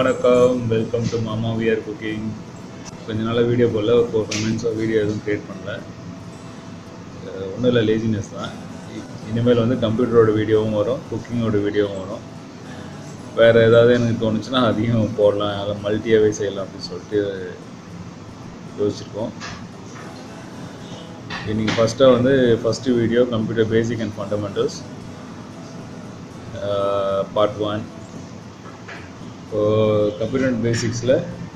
வணக்கம் welcome to மாமா VR cooking கொஞ்ச நாளாக வீடியோ போடல ஒரு ஃபோர் ஃபைவ் மினிட்ஸ் வீடியோ எதுவும் க்ரியேட் பண்ணல ஒன்றும் இல்லை லேசினஸ் தான் இ- இனிமேல் வந்து கம்ப்யூட்டரோட வீடியோவும் வரும் குக்கிங்கோட வீடியோவும் வரும் வேறு ஏதாவது எனக்கு தோணுச்சுன்னா அதையும் போடலாம் அதை மல்டியாகவே செய்யலாம் அப்படின்னு சொல்லிட்டு யோசிச்சிருக்கோம் இன்னைக்கு ஃபஸ்ட்டாக வந்து first video computer basic and fundamentals part one computer பேசிக்ஸில்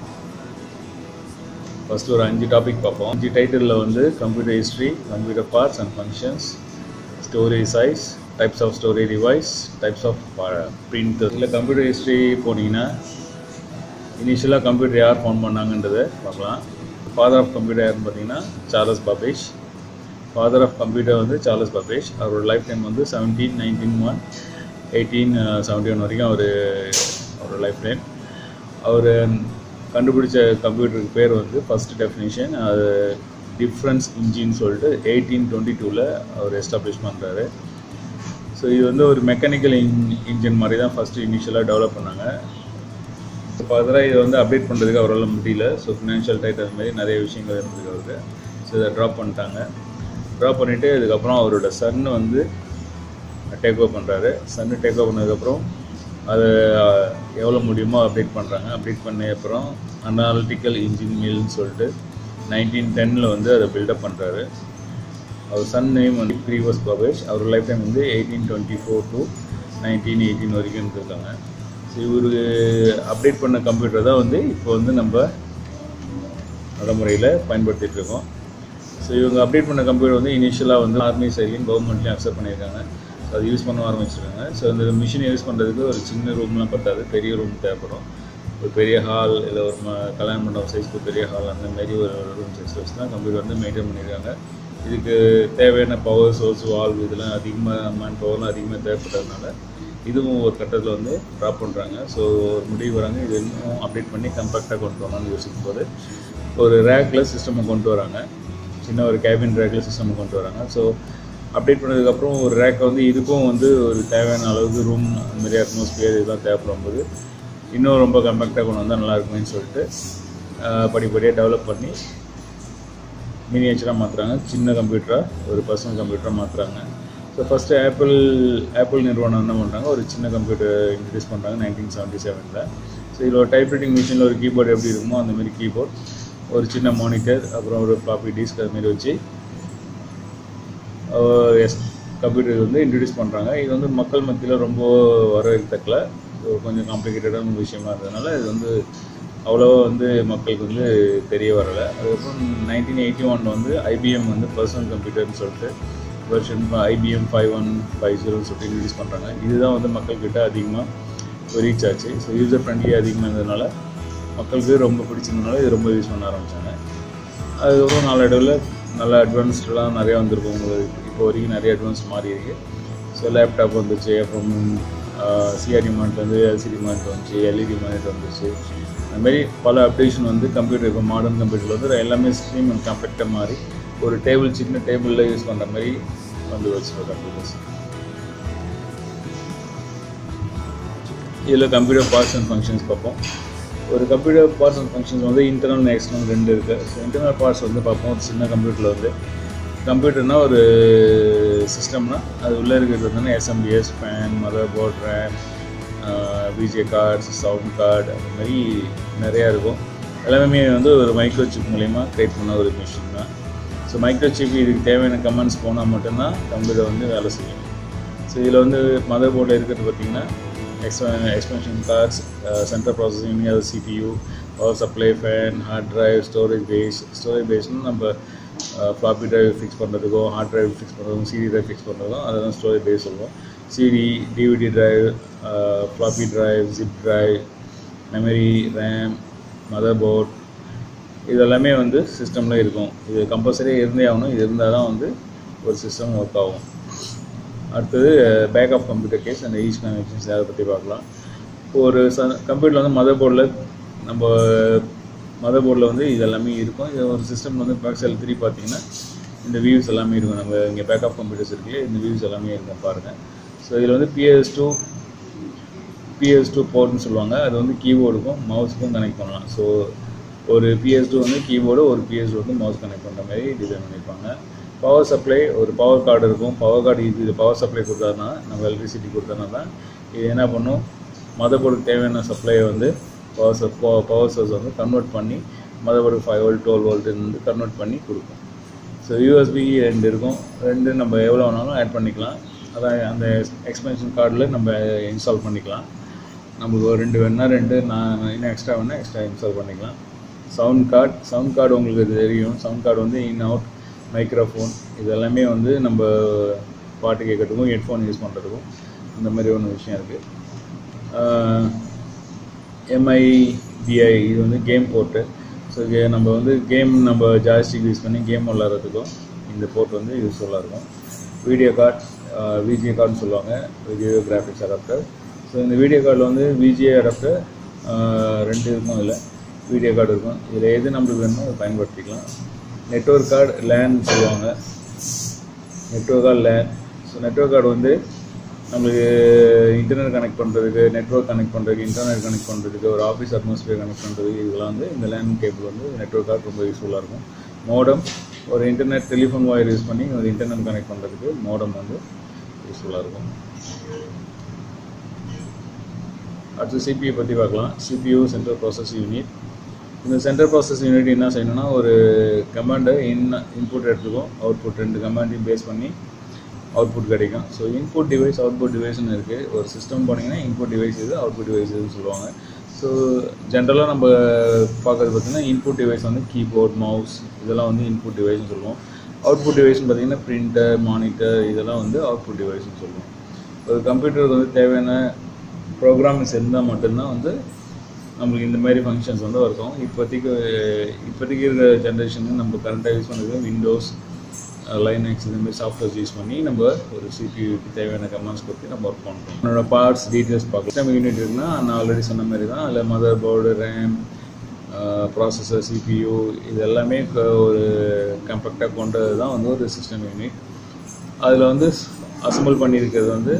ஃபஸ்ட்டு ஒரு அஞ்சு டாபிக் பார்ப்போம் அஞ்சு டைட்டிலில் வந்து computer history computer parts and functions storage size types of storage device types of printer இல்லை கம்ப்யூட்டர் ஹிஸ்ட்ரி போனீங்கன்னா இனிஷியலாக கம்ப்யூட்டர் யார் ஃபோன் பண்ணாங்கன்றதை பார்க்கலாம் ஃபாதர் ஆஃப் கம்ப்யூட்டர் யாருன்னு பார்த்தீங்கன்னா Charles Babbage father of computer வந்து சார்லஸ் பபேஷ் அவரோட லைஃப் டைம் வந்து seventeen nineteen one eighteen seventy one வரைக்கும் அவர் அவரோட லைஃப் டைம் அவர் கண்டுபிடிச்ச கம்ப்யூட்டருக்கு பேர் வந்து ஃபர்ஸ்ட் டெஃபினிஷன் அது டிஃப்ரென்ஸ் இன்ஜின் சொல்லிட்டு எயிட்டீன் டுவெண்ட்டி டூவில் அவர் எஸ்டாப்ளிஷ் பண்ணுறாரு ஸோ இது வந்து ஒரு மெக்கானிக்கல் இன் இன்ஜின் மாதிரி தான் ஃபஸ்ட்டு இனிஷியலாக டெவலப் பண்ணாங்க ஃபர்தராக இதை வந்து அப்டேட் பண்ணுறதுக்கு அவரால் முடியல ஸோ ஃபினான்ஷியல் டைட் அது மாதிரி நிறைய விஷயங்கள் இருந்தது அவருக்கு ஸோ இதை ட்ராப் பண்ணிட்டாங்க ட்ராப் பண்ணிவிட்டு அதுக்கப்புறம் அவரோட சன் வந்து டேக் ஓவர் பண்ணுறாரு சன்னு டேக் ஓவர் பண்ணதுக்கப்புறம் அதை எவ்வளோ முடியுமோ அப்டேட் பண்ணுறாங்க அப்டேட் பண்ண அப்புறம் அனாலிட்டிக்கல் இன்ஜின் மில்னு சொல்லிட்டு நைன்டீன் டென்னில் வந்து அதை பில்டப் பண்ணுறாரு அவர் சன் நேம் வந்து ப்ரீவஸ் பபேஷ் அவர் லைஃப் டைம் வந்து eighteen twenty four to nineteen eighteen வரைக்கும் இருக்காங்க ஸோ இவர் அப்டேட் பண்ண கம்ப்யூட்டர் தான் வந்து இப்போ வந்து நம்ம நடைமுறையில் பயன்படுத்திட்டு இருக்கோம் ஸோ இவங்க அப்டேட் பண்ண கம்ப்யூட்டர் வந்து இனிஷியலாக வந்து ஆர்மி சைட்லையும் கவர்மெண்ட்லையும் அக்செப்ட் பண்ணியிருக்காங்க ஸோ அது யூஸ் பண்ண ஆரம்பிச்சிருக்காங்க ஸோ அந்த மிஷினை யூஸ் பண்ணுறதுக்கு ஒரு சின்ன ரூம்லாம் பத்தாது பெரிய ரூம் தேவைப்படும் ஒரு பெரிய ஹால் இல்லை ஒரு ம கல்யாண மண்டபம் சைஸ்க்கு பெரிய ஹால் அந்த மாதிரி ஒரு ரூம் சைஸ் வச்சு தான் கம்ப்யூட்டர் வந்து மெயின்டைன் பண்ணியிருக்காங்க இதுக்கு தேவையான பவர் சோர்ஸ் வால்வ் இதெல்லாம் அதிகமாக மேன் பவர்லாம் அதிகமாக தேவைப்பட்டதுனால இதுவும் ஒரு கட்டத்தில் வந்து ட்ராப் பண்ணுறாங்க ஸோ ஒரு முடிவு வராங்க இது இன்னும் அப்டேட் பண்ணி கம்பேக்டாக கொண்டு வரலாம்னு யோசிக்கும் போது ஒரு ரேக்கில் சிஸ்டமை கொண்டு வராங்க சின்ன ஒரு கேபின் ரேக்கில் சிஸ்டமை கொண்டு வராங்க ஸோ அப்டேட் பண்ணதுக்கப்புறம் ஒரு ரேக்கை வந்து இதுக்கும் வந்து ஒரு தேவையான அளவுக்கு ரூம் அந்த மாதிரி அட்மாஸ்பியர் இதெல்லாம் தேவைப்படும் போது இன்னும் ரொம்ப கம்பேக்டாக கொண்டு வந்தால் நல்லா இருக்குமேன்னு சொல்லிட்டு ஆஹ், படிப்படியாக டெவலப் பண்ணி மினியேச்சராக மாற்றுறாங்க சின்ன கம்ப்யூட்டராக ஒரு பர்சனல் கம்ப்யூட்டராக மாற்றுறாங்க ஸோ ஃபஸ்ட்டு ஆப்பிள் ஆப்பிள் நிறுவனம் என்ன பண்ணுறாங்க ஒரு சின்ன கம்ப்யூட்டர் இன்ட்ரடியூஸ் பண்ணுறாங்க நைன்டீன் செவன்ட்டி செவனில் ஸோ இதில் ஒரு டைப்ரைட்டிங் மிஷினில் ஒரு கீபோர்டு எப்படி இருக்குமோ அந்த மாதிரி கீபோர்ட் ஒரு சின்ன மானிட்டர் அப்புறம் ஒரு ஃப்ளாப்பி டிஸ்க் அது மாதிரி வச்சு எஸ் கம்ப்யூட்டர் வந்து இன்ட்ரடியூஸ் பண்ணுறாங்க இது வந்து மக்கள் மத்தியில் ரொம்ப வரவேற்கத்தக்கல இது கொஞ்சம் காம்ப்ளிகேட்டடான விஷயமா இருந்ததுனால இது வந்து அவ்வளோவா வந்து மக்களுக்கு வந்து தெரிய வரலை அதுக்கப்புறம் நைன்டீன் எயிட்டி ஒனில் வந்து ஐபிஎம் வந்து பர்சனல் கம்ப்யூட்டர்னு சொல்லிட்டு version IBM five one five ஜீரோன்னு சொல்லிட்டு இன்ட்ரடியூஸ் பண்ணுறாங்க இதுதான் வந்து மக்கள்கிட்ட அதிகமாக ரீச் ஆச்சு ஸோ யூசர் ஃப்ரெண்ட்லி அதிகமாக இருந்ததுனால மக்களுக்கு ரொம்ப பிடிச்சிருந்தனால இது ரொம்ப யூஸ் பண்ண ஆரம்பித்தாங்க அதுக்கப்புறம் நாளடைவில் நல்ல அட்வான்ஸ்டெலாம் நிறையா வந்திருக்கும் உங்களுக்கு இப்போ வரைக்கும் நிறைய அட்வான்ஸ் மாறி இருக்கு ஸோ லேப்டாப் வந்துச்சு அப்புறம் சிஆர்டி மானிட்டர் வந்து எல்சிடி மானிட்டர் வந்துச்சு எல்இடி மானிட்டர் வந்துச்சு அந்த மாதிரி பல அப்டேஷன் வந்து கம்ப்யூட்டர் இப்போ மாடர்ன் கம்ப்யூட்டரில் வந்து எல்லாமே ஸ்ட்ரீம் அண்ட் காம்பேக்டாக மாறி ஒரு டேபிள் சின்ன டேபிளில் யூஸ் பண்ணுற மாதிரி வந்து வச்சு கம்ப்யூட்டர்ஸ் இதில் கம்ப்யூட்டர் பார்ட்ஸ் அண்ட் ஃபங்க்ஷன்ஸ் பார்ப்போம் ஒரு கம்ப்யூட்டர் பார்ட்ஸ் அண்ட் ஃபங்க்ஷன்ஸ் வந்து இன்டர்னல் அண்ட் எக்ஸ்டர்னல் ரெண்டு இருக்குது ஸோ இன்டர்னல் பார்ட்ஸ் வந்து பார்ப்போம் ஒரு சின்ன கம்ப்யூட்டரில் வந்து கம்ப்யூட்டர்னால் ஒரு சிஸ்டம்னா அது உள்ளே இருக்கிறது வந்து SMPS fan motherboard RAM VGA cards sound card அந்த மாதிரி நிறையா இருக்கும் எல்லாமே வந்து ஒரு மைக்ரோ சிப் மூலிமா க்ரியேட் பண்ண ஒரு மிஷின் தான் ஸோ மைக்ரோ சிப் இதுக்கு தேவையான கமெண்ட்ஸ் போனால் மட்டும்தான் கம்ப்யூட்டர் வந்து வேலை செய்யும் ஸோ இதில் வந்து மதர் போர்டில் இருக்கிறது பார்த்தீங்கன்னா எக்ஸ்ப எக்ஸ்பென்ஷன் கார்ட்ஸ் சென்ட்ரல் ப்ராசஸிங் அது CPU power supply fan hard drive storage base storage பேஸ்னு நம்ம ஃப்ளாப்பி டிரைவ் ஃபிக்ஸ் பண்ணுறதுக்கும் ஹார்ட் டிரைவ் ஃபிக்ஸ் பண்ணுறதுக்கும் சிடி டிரைவ் ஃபிக்ஸ் பண்ணுறதுக்கும் அதை தான் ஸ்டோரேஜ் பேஸ் சொல்லுவோம் CD DVD drive floppy drive zip drive memory RAM mother board இது எல்லாமே வந்து சிஸ்டமில் இருக்கும் இது கம்பல்சரியாக இருந்தே ஆகணும் இது இருந்தால் தான் வந்து ஒரு சிஸ்டம் ஒர்க் ஆகும் அடுத்தது பேக் ஆஃப் கம்ப்யூட்டர் கேஸ் அந்த ஈச் கனெக்ஷன்ஸ் அதை பற்றி பார்க்கலாம் ஒரு ச கம்ப்யூட்டரில் வந்து மதர் போர்டில் நம்ம மதர் போர்டில் வந்து இது எல்லாமே இருக்கும் இது ஒரு சிஸ்டம் வந்து பேக் சைடில் திருப்பி பார்த்தீங்கன்னா இந்த வியூஸ் எல்லாமே இருக்கும் நம்ம இங்கே பேக் ஆஃப் கம்ப்யூட்டர்ஸ் இருக்கு இந்த வியூஸ் எல்லாமே இருக்கும் பாருங்கள் ஸோ இதில் வந்து பிஎஸ் டூ பிஎஸ் டூ போர்ட்னு சொல்லுவாங்க அது வந்து கீபோர்டுக்கும் மவுஸுக்கும் கனெக்ட் பண்ணலாம் ஸோ ஒரு பிஎஸ் டூ வந்து கீபோர்டு ஒரு பிஎஸ் டூ வந்து மவுஸ் கனெக்ட் பண்ணுற மாதிரி டிசைன் பண்ணியிருப்பாங்க பவர் சப்ளை ஒரு பவர் கார்டு இருக்கும் பவர் கார்டு இது இது பவர் சப்ளை கொடுத்தாருன்னா நம்ம எலக்ட்ரிசிட்டி கொடுத்தோன்னா தான் இது என்ன பண்ணும் மதர்போர்டுக்கு தேவையான சப்ளையை வந்து பவர் சப் பவர் சோர்ஸ் வந்து கன்வெர்ட் பண்ணி motherboard five volt twelve volt வந்து கன்வெர்ட் பண்ணி கொடுக்கும் ஸோ யூஎஸ்பி ரெண்டு இருக்கும் ரெண்டு நம்ம எவ்வளோ வேணாலும் ஆட் பண்ணிக்கலாம் அதான் அந்த எக்ஸ்பென்ஷன் கார்டில் நம்ம இன்ஸ்டால் பண்ணிக்கலாம் நமக்கு ஒரு ரெண்டு வேணால் ரெண்டு நான் இன்னும் எக்ஸ்ட்ரா வேணால் எக்ஸ்ட்ரா இன்ஸ்டால் பண்ணிக்கலாம் சவுண்ட் கார்டு சவுண்ட் கார்டு உங்களுக்கு தெரியும் சவுண்ட் கார்டு வந்து இன் அவுட் மைக்ரோஃபோன் இது எல்லாமே வந்து நம்ம பாட்டு கேட்கறதுக்கும் ஹெட்ஃபோன் யூஸ் பண்ணுறதுக்கும் இந்த மாதிரி ஒன்று விஷயம் இருக்குது எம்ஐபிஐ இது வந்து கேம் போர்ட்டு ஸோ நம்ம வந்து கேம் நம்ம ஜாய்ஸ்டிக் யூஸ் பண்ணி கேம் விளாட்றதுக்கும் இந்த போர்ட் வந்து யூஸ்ஃபுல்லாக இருக்கும் வீடியோ கார்டு விஜிஏ கார்டுன்னு சொல்லுவாங்க வீடியோ கிராஃபிக்ஸ் அடாப்டர் ஸோ இந்த வீடியோ கார்டில் வந்து விஜிஏ அடாப்டர் ரெண்டு இருக்கும் இதில் வீடியோ கார்டு இருக்கும் இதில் எது நம்மளுக்கு வேணுமோ அதை பயன்படுத்திக்கலாம் நெட்ஒர்க் கார்டு லேன் சொல்லுவாங்க network card LAN so network card வந்து நம்மளுக்கு இன்டர்நெட் கனெக்ட் பண்ணுறதுக்கு நெட்ஒர்க் கனெக்ட் பண்ணுறதுக்கு இன்டர்நெட் கனெக்ட் பண்ணுறதுக்கு ஒரு ஆஃபீஸ் அட்மாஸ்பியர் கனெக்ட் பண்ணுறதுக்கு இதெல்லாம் வந்து இந்த லேன் கேபிள் வந்து நெட்ஒர்க் கார்டு ரொம்ப யூஸ்ஃபுல்லாக இருக்கும் மோடம் ஒரு இன்டர்நெட் டெலிஃபோன் ஒயர் யூஸ் பண்ணி ஒரு இன்டர்நெட் கனெக்ட் பண்ணுறதுக்கு மோடம் வந்து யூஸ்ஃபுல்லாக இருக்கும் அடுத்து சிபிஐ பற்றி பார்க்கலாம் சிபியூ சென்ட்ரல் ப்ராசஸ் யூனிட் இந்த சென்ட்ரல் ப்ராசஸ் யூனிட் என்ன செய்யணும்னா ஒரு கமாண்டை இன் இன்புட் எடுத்துக்கும் அவுட்புட் ரெண்டு கமாண்டையும் பேஸ் பண்ணி அவுட்புட் கிடைக்கும் ஸோ இன்புட் டிவைஸ் அவுட்புட் டிவைஸ்னு இருக்குது ஒரு சிஸ்டம் போனீங்கன்னா இன்புட் டிவைஸ் இது அவுட்புட் டிவைஸ் இதுன்னு சொல்லுவாங்க ஸோ ஜென்ரலாக நம்ம பார்க்குறது பார்த்திங்கன்னா இன்புட் டிவைஸ் வந்து கீபோர்ட் மவுஸ் இதெல்லாம் வந்து இன்புட் டிவைஸ்னு சொல்லுவோம் அவுட்புட் டிவைஸ்னு பார்த்திங்கன்னா பிரிண்டர் மானிட்டர் இதெல்லாம் வந்து அவுட்புட் டிவைஸ்னு சொல்லுவோம் ஒரு கம்ப்யூட்டருக்கு வந்து தேவையான ப்ரோக்ராம்ஸ் இருந்தால் மட்டும்தான் வந்து நம்மளுக்கு இந்த மாதிரி ஃபங்க்ஷன்ஸ் வந்து இருக்கும் இப்போதைக்கு இப்போதைக்கு இருக்கிற ஜென்ரேஷனுக்கு நம்ம கரண்ட்டாக யூஸ் பண்ணுறது விண்டோஸ் லைனக்ஸ் இந்த மாதிரி சாஃப்ட்வேர்ஸ் யூஸ் பண்ணி நம்ம ஒரு சிபியூக்கு தேவையான கமாண்ட்ஸ் கொடுத்து நம்ம ஒர்க் பண்ணுறோம் என்னோட பார்ட்ஸ் டீட்டெயில்ஸ் பார்க்கலாம் சிஸ்டம் யூனிட் இருக்குன்னா நான் ஆல்ரெடி சொன்ன மாதிரி தான் அதில் mother board RAM processor CPU இது எல்லாமே ஒரு கம்பேக்டாக கொண்டது தான் வந்து ஒரு சிஸ்டம் யூனிட் அதில் வந்து அசம்பிள் பண்ணியிருக்கிறது வந்து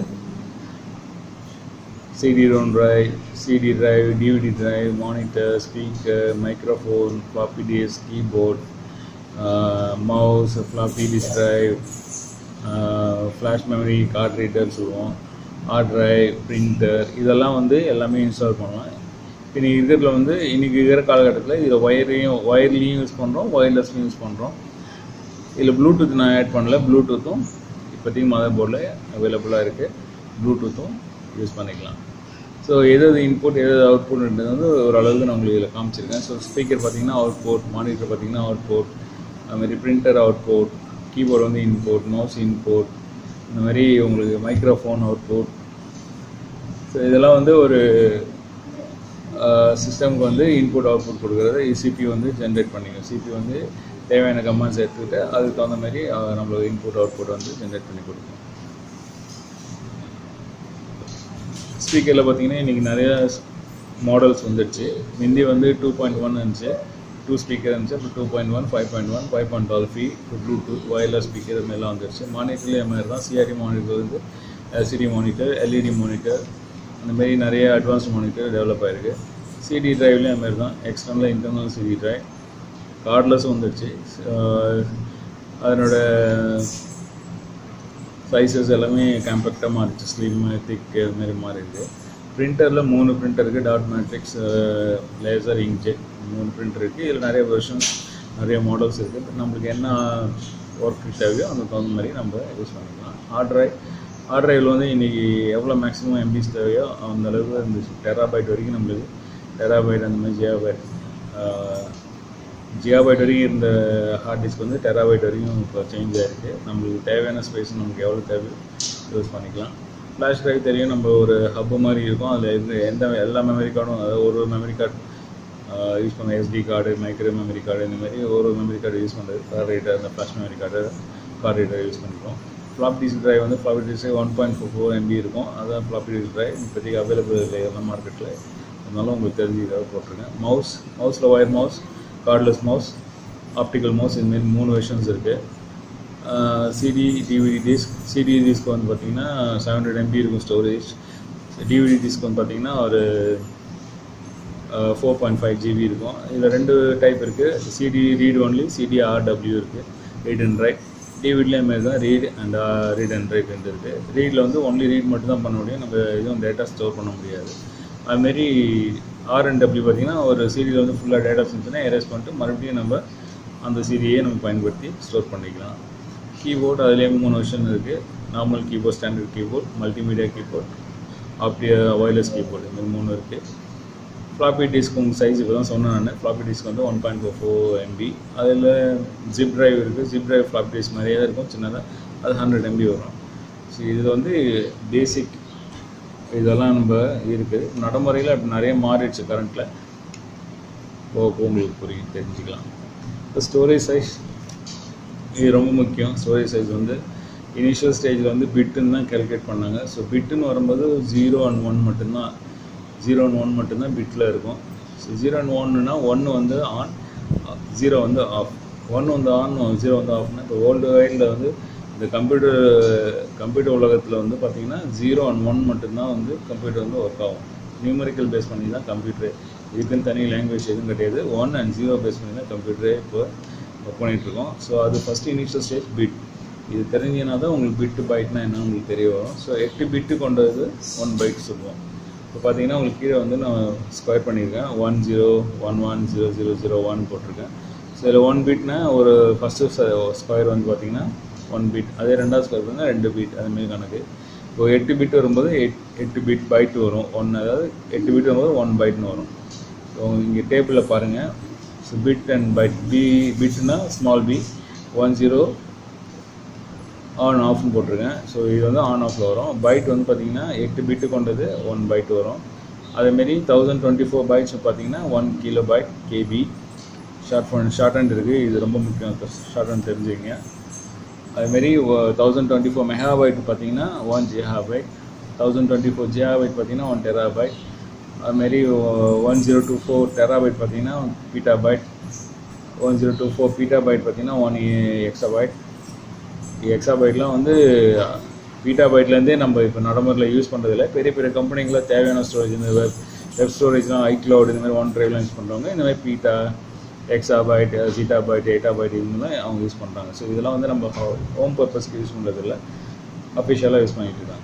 CD ROM drive, CD drive, DVD drive, monitor, speaker, microphone, floppy disk, keyboard, uh, mouse, floppy disk drive, uh, flash memory, card reader சொல்லுவோம் ஹார்ட் டிரைவ் பிரிண்டர் இதெல்லாம் வந்து எல்லாமே இன்ஸ்டால் பண்ணலாம் இனி இருக்கிறதுல வந்து இன்றைக்கி இருக்கிற காலகட்டத்தில் இதில் ஒயரையும் ஒயர்லேயும் யூஸ் பண்ணுறோம் ஒயர்லெஸ்லையும் யூஸ் பண்ணுறோம் இதில் ப்ளூடூத் நான் ஆட் பண்ணல ப்ளூடூத்தும் இப்போதைக்கு மதர் போர்டில் அவைலபிளாக இருக்குது ப்ளூடூத்தும் யூஸ் பண்ணிக்கலாம் ஸோ எது எது இன்புட் எது அவுட்புட்ன்றது வந்து ஓரளவுக்கு நான் உங்களுக்கு இதில் காமிச்சிருக்கேன் ஸோ ஸ்பீக்கர் பார்த்தீங்கன்னா அவுட் போர்ட் மானிட்டர் பார்த்தீங்கன்னா அவுட் போர்ட் அதுமாதிரி பிரிண்டர் அவுட் போர்ட் கீபோர்டு வந்து இன்போர்ட் மவுஸ் இன்போர்ட் இந்த மாதிரி உங்களுக்கு மைக்ரோஃபோன் அவுட் போர்ட் ஸோ இதெல்லாம் வந்து ஒரு சிஸ்டம்க்கு வந்து இன்புட் அவுட்புட் கொடுக்குறது சிபி வந்து ஜென்ரேட் பண்ணிக்கும் சிபி வந்து தேவையான கமெண்ட்ஸ் எடுத்துக்கிட்டு அதுக்கு தகுந்த மாதிரி நம்மளுக்கு இன்புட் அவுட்புட் வந்து ஜென்ரேட் பண்ணி கொடுக்கும் ஸ்பீக்கரில் பார்த்தீங்கன்னா இன்றைக்கி நிறைய மாடல்ஸ் வந்துடுச்சு முந்தி வந்து டூ பாயிண்ட் ஒன் இருந்துச்சு டூ ஸ்பீக்கர் இருந்துச்சு அப்புறம் two point one five point one five point twelve ஃபி ப்ளூடூத் ஒயர்லெஸ் ஸ்பீக்கர் இது மாதிரிலாம் வந்துருச்சு மானிட்டர்லேயே மாதிரி தான் சிஆர்டி மானிட்டர் வந்து எல்சிடி மானிட்டர் எல்இடி மானிட்டர் அந்த மாதிரி நிறைய அட்வான்ஸ் மானிட்டர் டெவலப் ஆகிருக்கு சிடி ட்ரைவ்லேயும் அதுமாரி தான் எக்ஸ்டர்னல் இன்டர்னல் சிடி ட்ரைவ் கார்ட்லெஸ்ஸும் வந்துடுச்சு அதனோட சைஸஸ் எல்லாமே காம்பேக்டாக மாறிச்சு ஸ்லிம் திக் இது மாதிரி மாறி இருக்குது பிரிண்டரில் மூணு பிரிண்டர் இருக்குது டாட் மேட்ரிக்ஸ் லேசர் இங்க்ஜெட் மூணு பிரிண்டர் இருக்குது இதில் நிறைய வெர்ஷன்ஸ் நிறைய மாடல்ஸ் இருக்குது நம்மளுக்கு என்ன ஒர்க் தேவையோ அந்த தகுந்த மாதிரி நம்ம யூஸ் பண்ணிக்கலாம் ஹார்ட் ட்ரைவ் ஹார்ட் ட்ரைவில் வந்து இன்றைக்கி எவ்வளோ மேக்ஸிமம் எம்பிஸ் தேவையோ அந்த அளவுக்கு இந்த டெராபைட் வரைக்கும் நம்மளுக்கு டெராபைட் அந்த மாதிரி ஜியாபைட் ஜிகாபைட் வரைக்கும் இருந்த ஹார்ட் டிஸ்க் வந்து டெராபைட் வரைக்கும் இப்போ சேஞ்ச் ஆகிருக்கு நம்மளுக்கு தேவையான ஸ்பேஸ் நமக்கு எவ்வளோ தேவை யூஸ் பண்ணிக்கலாம் ஃப்ளாஷ் ட்ரைவ் தெரியும் நம்ம ஒரு ஹப்பு மாதிரி இருக்கும் அதில் இருந்து எந்த எல்லா மெமரி கார்டும் அதாவது ஒரு ஒரு மெமரி கார்டு யூஸ் பண்ண SD card micro memory card இந்த மாதிரி ஒரு ஒரு மெமரி கார்டு யூஸ் பண்ணுறது கார் ரைட்டர் அந்த flash memory card card writer use பண்ணிக்கிறோம் ஃப்ளாப் டிஸ்க் ட்ரைவ் வந்து floppy disk one point four four MB இருக்கும் அதான் ஃப்ளாப் டிஸ்க் ட்ரைவ் இப்போதைக்கு அவைலபிள் இல்லை எல்லாம் மார்க்கெட்டில் அதனால உங்களுக்கு தெரிஞ்சுக்காக போட்டிருக்கேன் மவுஸ் மவுஸில் wire mouse cordless mouse optical mouse இதுமாரி மூணு வெர்ஷன்ஸ் இருக்குது CD DVD disk CD disk வந்து பார்த்திங்கன்னா செவன் ஹண்ட்ரட் எம்பி இருக்கும் ஸ்டோரேஜ் டிவிடி டிஸ்க் வந்து பார்த்தீங்கன்னா ஒரு ஃபோர் பாயிண்ட் ஃபைவ் ஜிபி இருக்கும் இதில் ரெண்டு டைப் இருக்குது CD read only CD RW இருக்குது ரீட் அண்ட் ரைட் டிவிட்லேயும் மாரி தான் read and read and write வந்து இருக்குது ரீடில் வந்து ஒன்லி ரீட் மட்டும் தான் பண்ண முடியும் நம்ம எதுவும் டேட்டா ஸ்டோர் பண்ண முடியாது அதுமாரி ஆர் அண்ட் டபிள்யூ பார்த்தீங்கன்னா ஒரு சீடியில் வந்து ஃபுல்லாக டேட்டாஸ் இருந்துச்சுன்னா எரேஸ் பண்ணிட்டு மறுபடியும் நம்ம அந்த சீடியை நம்ம பயன்படுத்தி ஸ்டோர் பண்ணிக்கலாம் கீபோர்டு அதுலேயே மூணு வருஷன் இருக்குது normal keyboard standard keyboard multimedia keyboard அப்படி ஒயர்லெஸ் கீபோர்டு இந்த மூணு இருக்குது ஃப்ளாப்பி டிஸ்க் உங்கள் சைஸ் இப்போ தான் சொன்னேன் நான் ஃப்ளாப்பி டிஸ்க் வந்து one point four four MB அதில் ஜிப் டிரைவ் இருக்குது ஜிப் டிரைவ் ஃப்ளாப்பி டிஸ்க் மாதிரியே தான் இருக்கும் சின்னதாக அது ஹண்ட்ரட் எம்பி வரும் ஸோ இதில் வந்து பேசிக் இதெல்லாம் நம்ம இருக்குது நடைமுறையில் அப்படி நிறைய மாறிடுச்சு கரண்ட்டில் போக போக உங்களுக்கு புரியும் தெரிஞ்சுக்கலாம் இப்போ ஸ்டோரேஜ் சைஸ் இது ரொம்ப முக்கியம் ஸ்டோரேஜ் சைஸ் வந்து இனிஷியல் ஸ்டேஜில் வந்து பிட்டுன்னு தான் கேல்குலேட் பண்ணாங்க ஸோ பிட்டுன்னு வரும்போது ஜீரோ அண்ட் ஒன் மட்டும்தான் ஜீரோ அண்ட் ஒன் மட்டும்தான் பிட்டில் இருக்கும் ஸோ ஜீரோ அண்ட் ஒன்னுனா ஒன்று வந்து ஆன் ஜீரோ வந்து ஆஃப் ஒன் வந்து ஆன் ஜீரோ வந்து ஆஃப்னா இப்போ வேர்ல்டு வைடில் வந்து இந்த கம்ப்யூட்டர் கம்ப்யூட்டர் உலகத்தில் வந்து பார்த்தீங்கன்னா ஜீரோ அண்ட் ஒன் மட்டும்தான் வந்து கம்ப்யூட்டர் வந்து ஒர்க் ஆகும் நியூமரிக்கல் பேஸ் பண்ணி தான் கம்ப்யூட்டர் இதுக்குன்னு தனி லாங்குவேஜ் எதுவும் கிடையாது ஒன் அண்ட் ஜீரோ பேஸ் பண்ணி தான் கம்ப்யூட்டரே இப்போ ஒர்க் பண்ணிகிட்ருக்கோம் ஸோ அது ஃபஸ்ட்டு இனிஷியல் ஸ்டேஜ் பிட் இது தெரிஞ்சினா தான் உங்களுக்கு பிட்டு பைட்னா என்ன உங்களுக்கு தெரிய வரும் ஸோ எட்டு பிட்டு கொண்டது ஒன் பைட் சொல்லுவோம் இப்போ பார்த்தீங்கன்னா உங்களுக்கு கீழே வந்து நான் ஸ்கொயர் பண்ணியிருக்கேன் one zero one one zero zero zero one போட்டிருக்கேன் ஸோ இதில் ஒன் பீட்னா ஒரு ஃபஸ்ட்டு ஸ்கொயர் வந்து பார்த்தீங்கன்னா ஒன் பீட் அதே ரெண்டாவது ஸ்கொயர் பண்ணால் ரெண்டு பீட் அதுமாரி கணக்கு இப்போ எட்டு பிட் வரும்போது எட் எட்டு பிட் பைட் வரும் ஒன் அதாவது எட்டு பிட் வரும்போது ஒன் பைட்னு வரும் ஸோ இங்கே டேபிளில் பாருங்கள் so bit and byte B பிட்னா small B one zero on ஆஃப்னு போட்டிருக்கேன் ஸோ இது வந்து ஆன் ஆஃபில் வரும் பைட் வந்து பார்த்தீங்கன்னா எட்டு பிட்டு கொண்டது ஒன் பைட் வரும் அதேமாரி தௌசண்ட் டுவெண்ட்டி ஃபோர் பைட்ஸ் பார்த்தீங்கன்னா one kilo byte KB short form short hand இருக்குது இது ரொம்ப முக்கியம் ஷார்ட் ஹேண்ட் தெரிஞ்சுக்கங்க அதுமாரி thousand twenty four mega byte பார்த்தீங்கன்னா one giga byte thousand twenty four giga byte பார்த்தீங்கன்னா ஒன் டெரா பைட் அதுமாரி one zero two four tera byte பார்த்தீங்கன்னா peta byte one zero two four peta byte பார்த்தீங்கன்னா one exa byte exa பைட்லாம் வந்து peta பைட்லேருந்தே நம்ம இப்போ நடைமுறையில் யூஸ் பண்ணுறதில்ல பெரிய பெரிய கம்பெனிங்களில் தேவையான ஸ்டோரேஜ் இந்த வெப் வெப் ஸ்டோரேஜ்லாம் ஐக்ளவுட் இந்த மாதிரி ஒன் ட்ரைவ்லாம் யூஸ் பண்ணுறவங்க இந்த மாதிரி peta exa byte zetta byte yotta byte இதுலாம் அவங்க யூஸ் பண்ணுறாங்க ஸோ இதெல்லாம் வந்து நம்ம ஹோம் பர்பஸ்க்கு யூஸ் பண்ணுறதில்ல அஃபிஷியலாக யூஸ் பண்ணிட்டு இருக்காங்க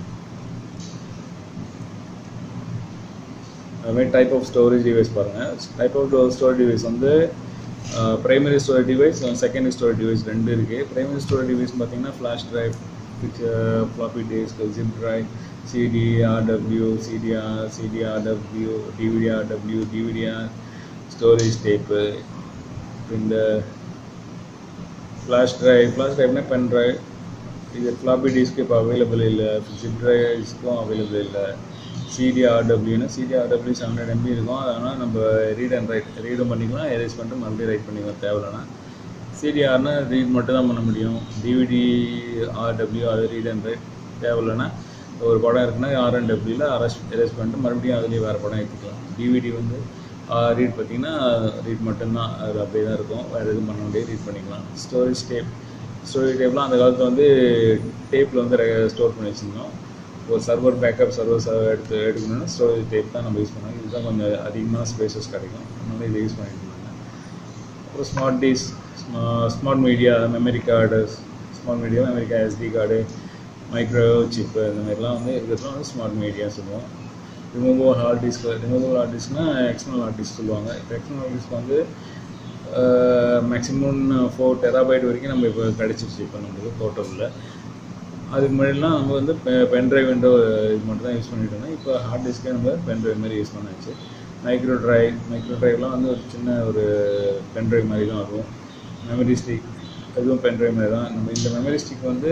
அதுமாதிரி டைப் ஆஃப் ஸ்டோரேஜ் டிவைஸ் பாருங்கள் டைப் ஆஃப் ஸ்டோரேஜ் டிவைஸ் வந்து primary storage device secondary storage device ரெண்டு இருக்குது ப்ரைமரி ஸ்டோரேஜ் டிவைஸ் பார்த்தீங்கன்னா flash drive floppy disk zip drive CD RW CDR CDRW DVDRW DVDR storage tape இந்த flash drive flash ட்ரைவ்னா pen drive இது floppy disk இப்போ available இல்லை zip ட்ரைவ்ஸ்க்கும் available இல்லை சிடிஆர்டபிள்யூனா சிடிஆர்டபிள்யூ செவன் ஹண்ட்ரட் எம்பி இருக்கும் அதனால் நம்ம ரீட் அண்ட் ரைட் ரீடும் பண்ணிக்கலாம் எரேஸ் பண்ணிட்டு மறுபடியும் ரைட் பண்ணிக்கலாம் தேவையில்லைனா சிடிஆர்னா ரீட் மட்டும் தான் பண்ண முடியும் டிவிடி ஆர்டபிள்யூ அது ரீட் அண்ட் ரைட் தேவையில்லைனா ஒரு படம் இருக்குன்னா ஆர் அண்ட் டபிள்யூவில் அரஸ்ட் எரேஸ் பண்ணிட்டு மறுபடியும் அதுலேயே வேறு படம் ஏற்றிக்கலாம் டிவிடி வந்து ரீட் பார்த்தீங்கன்னா ரீட் மட்டும்தான் அது அப்படியே தான் இருக்கும் வேறு எதுவும் பண்ண முடியாது ரீட் பண்ணிக்கலாம் ஸ்டோரேஜ் டேப் ஸ்டோரேஜ் டேப்லாம் அந்த காலத்தில் வந்து டேப்பில் வந்து ஸ்டோர் பண்ணி வச்சுருந்தோம் ஒரு சர்வர் பேக்கப் சர்வர் எடுத்து எடுக்கணும்னா ஸ்டோரேஜ் டேப் தான் நம்ம யூஸ் பண்ணோம் இதுதான் கொஞ்சம் அதிகமான ஸ்பேசஸ் கிடைக்கும் அதனால இதை யூஸ் பண்ணிட்டு இருந்தாங்க அப்புறம் ஸ்மார்ட் டிஸ் smart media memory card smart media memory card SD card micro chip இந்த மாதிரிலாம் வந்து இருக்கிறதுலாம் வந்து ஸ்மார்ட் மீடியா சொல்லுவோம் removal hard disk removal hard டிஸ்க்னால் எக்ஸ்டர்னல் ஹார்ட் டிஸ்க் சொல்லுவாங்க இப்போ எக்ஸ்டர்னல் ஹார்ட் டிஸ்க் வந்து மேக்ஸிமம் ஃபோர் டெராபைட் வரைக்கும் நம்ம இப்போ கிடச்சிருச்சு இப்போ நம்மளுக்கு போர்ட்டபிளில் அதுக்கு முன்னாடிலாம் நம்ம வந்து பென் ட்ரைவ் விண்டோ இது மட்டும் தான் யூஸ் பண்ணிட்டு இருந்தோம் இப்போ ஹார்ட் டிஸ்க்கே நம்ம பென் ட்ரைவ் மாதிரி யூஸ் பண்ணாச்சு மைக்ரோ ட்ரைவ் மைக்ரோ ட்ரைவ்லாம் வந்து ஒரு சின்ன ஒரு பென் ட்ரைவ் மாதிரி தான் வரும் மெமரி ஸ்டிக் அதுவும் பென் ட்ரைவ் மாதிரி தான் நம்ம இந்த மெமரி ஸ்டிக் வந்து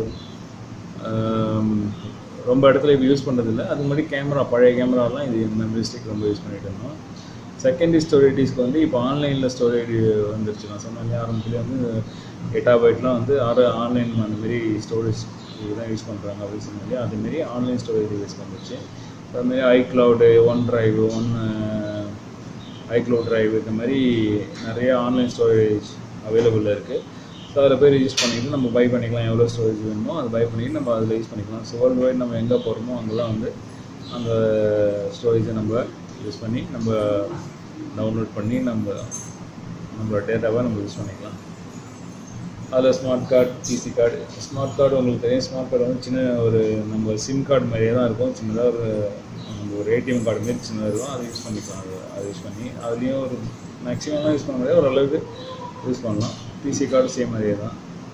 ரொம்ப இடத்துல இப்போ யூஸ் பண்ணுறதில்ல அது மாதிரி கேமரா பழைய கேமராலாம் இது மெமரி ஸ்டிக் ரொம்ப யூஸ் பண்ணிட்டு இருந்தோம் செகண்டரி ஸ்டோரேஜ்க்கு வந்து இப்போ ஆன்லைனில் ஸ்டோரேஜ் வந்துருச்சு நான் சொன்னேன் ஆரம்பத்துலேயே வந்து எட்டாபைட்லாம் வந்து ஆறு ஆன்லைன் அந்த மாரி ஸ்டோரேஜ் இதுதான் யூஸ் பண்ணுறாங்க அப்படின்னு சொன்னாங்க அதுமாரி ஆன்லைன் ஸ்டோரேஜ் யூஸ் வந்துச்சு அதுமாரி iCloud OneDrive one iCloud drive இந்த மாதிரி நிறைய ஆன்லைன் ஸ்டோரேஜ் அவைலபிளில் இருக்குது ஸோ அதில் போய் யூஸ் பண்ணிவிட்டு நம்ம பை பண்ணிக்கலாம் எவ்வளோ ஸ்டோரேஜ் வேணுமோ அதை பை பண்ணிவிட்டு நம்ம அதில் யூஸ் பண்ணிக்கலாம் ஸோ வேர்ல்டு வைட் நம்ம எங்கே போகிறோமோ அங்கெல்லாம் வந்து அந்த ஸ்டோரேஜை நம்ம யூஸ் பண்ணி நம்ம டவுன்லோட் பண்ணி நம்ம நம்மளோட டேட்டாவை நம்ம யூஸ் பண்ணிக்கலாம் அதில் smart card PC card smart card உங்களுக்கு தெரியும் ஸ்மார்ட் கார்டு வந்து சின்ன ஒரு நம்ம சிம் கார்டு மாதிரியே தான் இருக்கும் சின்னதாக ஒரு நம்ம ஒரு ஏடிஎம் கார்டு மாரி சின்னதாக இருக்கும் அதை யூஸ் பண்ணிக்கலாம் அது அதை யூஸ் பண்ணி அதுலேயும் ஒரு மேக்ஸிமம்லாம் யூஸ் பண்ண முடியாது ஓரளவுக்கு யூஸ் பண்ணலாம் பிசி கார்டு சேம் மாதிரியே தான்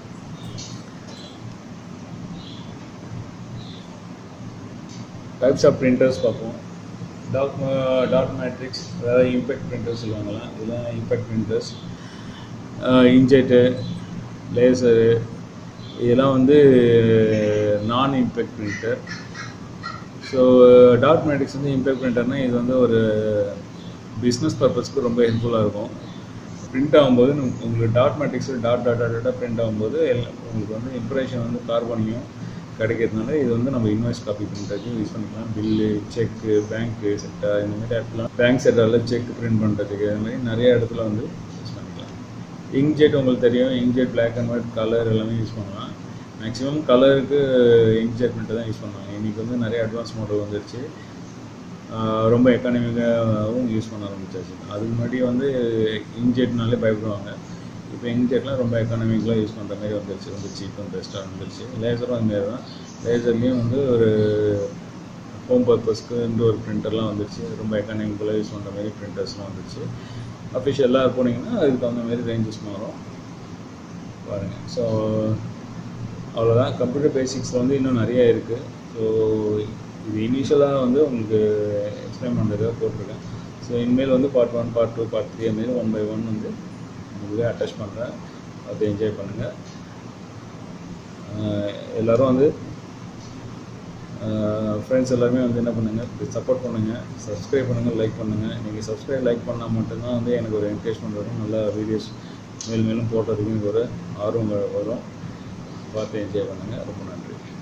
டைப்ஸ் ஆஃப் பிரிண்டர்ஸ் பார்ப்போம் டாக் டாட் மேட்ரிக்ஸ் அதாவது இம்பேக்ட் பிரிண்டர்ஸ் சொல்லுவாங்களா இதெல்லாம் இம்பேக்ட் பிரிண்டர்ஸ் இன்ஜெட்டு லேசரு இதெல்லாம் வந்து நான் impact printer so dot matrix வந்து இம்பேக்ட் பிரிண்டர்னால் இது வந்து ஒரு பிஸ்னஸ் பர்பஸ்க்கு ரொம்ப ஹெல்ப்ஃபுல்லாக இருக்கும் பிரிண்ட் ஆகும்போது நம்ம- உங்களுக்கு டாட் மேட்ரிக்ஸில் டாட் டாட் டாட்டாக பிரிண்ட் ஆகும்போது எல்லாம் உங்களுக்கு வந்து இம்ப்ரெஷன் வந்து கார்பனையும் கிடைக்கிறதுனால இது வந்து நம்ம இன்வாய்ஸ் காப்பி பிரிண்டருக்கு யூஸ் பண்ணிக்கலாம் பில்லு செக்கு பேங்க்கு செட்டா இந்த மாதிரி இடத்துல பேங்க் செட்டாவில் செக் பிரிண்ட் பண்ணுறதுக்கு இது மாதிரி நிறைய இடத்துல வந்து யூஸ் பண்ணிக்கலாம் இங்க்ஜெட் உங்களுக்கு தெரியும் inkjet black and white colour எல்லாமே யூஸ் பண்ணலாம் மேக்ஸிமம் கலருக்கு இங்க்ஜெட் பிரிண்டர் தான் யூஸ் பண்ணுவாங்க இன்றைக்கி வந்து நிறைய அட்வான்ஸ் மாடல் வந்துருச்சு ஆஹ் ரொம்ப எக்கானமிக்காகவும் யூஸ் பண்ண ஆரம்பிச்சாச்சு அதுக்கு முன்னாடி வந்து இங்க்ஜெட்னாலே பயப்படுவாங்க இப்போ இங்க்ஜெட்லாம் ரொம்ப எக்கானமிக்கலாக யூஸ் பண்ணுற மாதிரி வந்துருச்சு ரொம்ப சீப் அண்ட் பெஸ்ட்டாக வந்துருச்சு லேசரும் அதுமாரி தான் லேசர்லேயும் வந்து ஒரு ஹோம் பர்பஸ்க்கு இந்த ஒரு பிரிண்டர்லாம் வந்துருச்சு ரொம்ப எக்கானமிக்கலாக யூஸ் பண்ணுற மாதிரி பிரிண்டர்ஸ்லாம் வந்துருச்சு அஃபிஷியலாக போனீங்கன்னா அதுக்கு தகுந்த மாதிரி ரேஞ்சஸ் மாறும் பாருங்கள் ஸோ அவ்வளோதான் கம்ப்யூட்டர் பேசிக்ஸில் வந்து இன்னும் நிறைய இருக்குது ஸோ இது இனிஷியலாக வந்து உங்களுக்கு எக்ஸ்பிளைன் பண்ணுறதுக்காக போட்டிருக்கேன் ஸோ இனிமேல் வந்து part one part two part three மாரி ஒன் பை ஒன் வந்து உங்களுக்கு அட்டாச் பண்ணுறேன் அதை என்ஜாய் பண்ணுங்கள் எல்லோரும் வந்து ஃப்ரெண்ட்ஸ் எல்லாருமே வந்து என்ன பண்ணுங்கள் சப்போர்ட் பண்ணுங்கள் சப்ஸ்கிரைப் பண்ணுங்கள் லைக் பண்ணுங்கள் நீங்கள் சப்ஸ்கிரைப் லைக் பண்ணால் மட்டும்தான் வந்து எனக்கு ஒரு என்கரேஜ்மெண்ட் வரும் நல்ல வீடியோஸ் மேலும் மேலும் போடுறதுக்கு எனக்கு ஒரு ஆர்வம் வ- வரும் பார்த்து என்ஜாய் பண்ணுங்கள் ரொம்ப நன்றி